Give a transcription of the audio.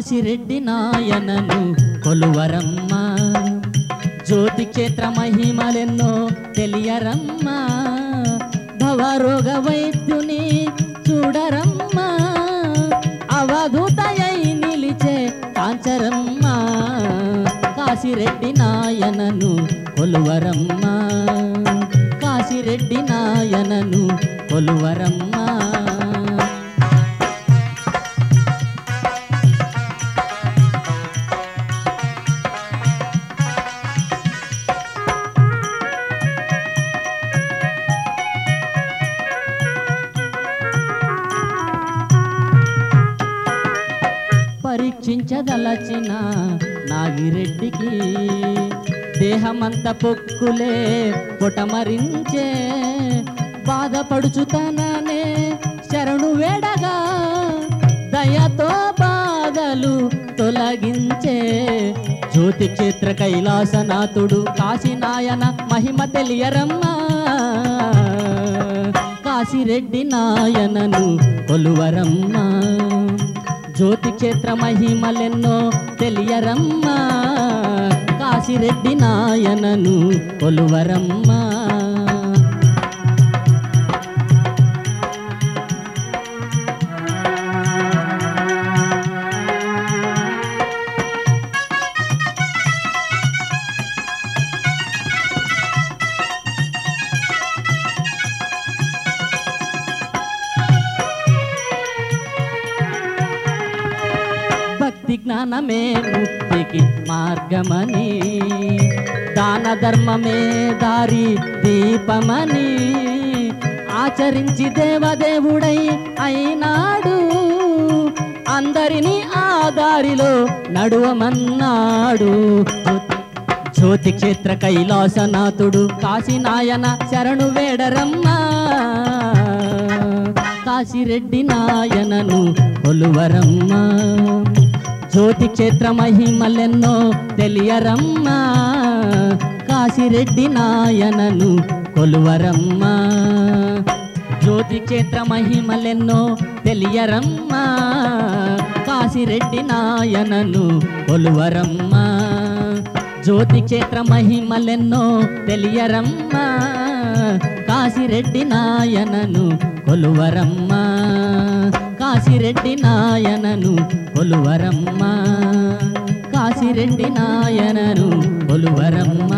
కాశిరెడ్డి నాయనను కొలువరమ్మ జ్యోతి క్షేత్ర మహిమలెన్నో తెలియరమ్మా భవరోగ వైద్యుని చూడరమ్మా అవధూతయై నిలిచే కాంచరమ్మ కాశిరెడ్డి నాయనను కొలువరమ్మ కాశిరెడ్డి నాయనను కొలువరమ్మ పరీక్షించదలచిన నాగిరెడ్డికి దేహమంత పొక్కులే పొటమరించే బాధపడుచుతననే శరణు వేడగా దయతో బాధలు తొలగించే జ్యోతి క్షేత్ర కైలాసనాథుడు కాశీనాయన మహిమ తెలియరమ్మా కాశిరెడ్డి నాయనను కొలువరమ్మా జ్యోతి క్షేత్ర మహిమలెన్నో తెలియరమ్మా కాశిరెడ్డి నాయనను కొలువరమ్మా భక్తి జ్ఞానమే ముక్తికి మార్గమని దాన ధర్మమే దారి దీపమని ఆచరించి దేవదేవుడై అయినాడు అందరినీ ఆ దారిలో నడువమన్నాడు జ్యోతి క్షేత్ర కైలాసనాథుడు కాశీనాయన శరణు వేడరమ్మా కాశిరెడ్డి నాయనను కొలువరమ్మా జ్యోతి క్షేత్ర మహిమలెన్నో తెలియరమ్మా కాశిరెడ్డి నాయనను కొలువరమ్మా జ్యోతి క్షేత్ర మహిమలెన్నో తెలియరమ్మా కాశిరెడ్డి నాయనను కొలువరమ్మా జ్యోతి క్షేత్ర మహిమలెన్నో తెలియరమ్మా కాశిరెడ్డి నాయనను కొలువరమ్మా కాశిరెడ్డి నాయనను కొలువరమ్మా కాశిరెడ్డి నాయనను కొలువరమ్మా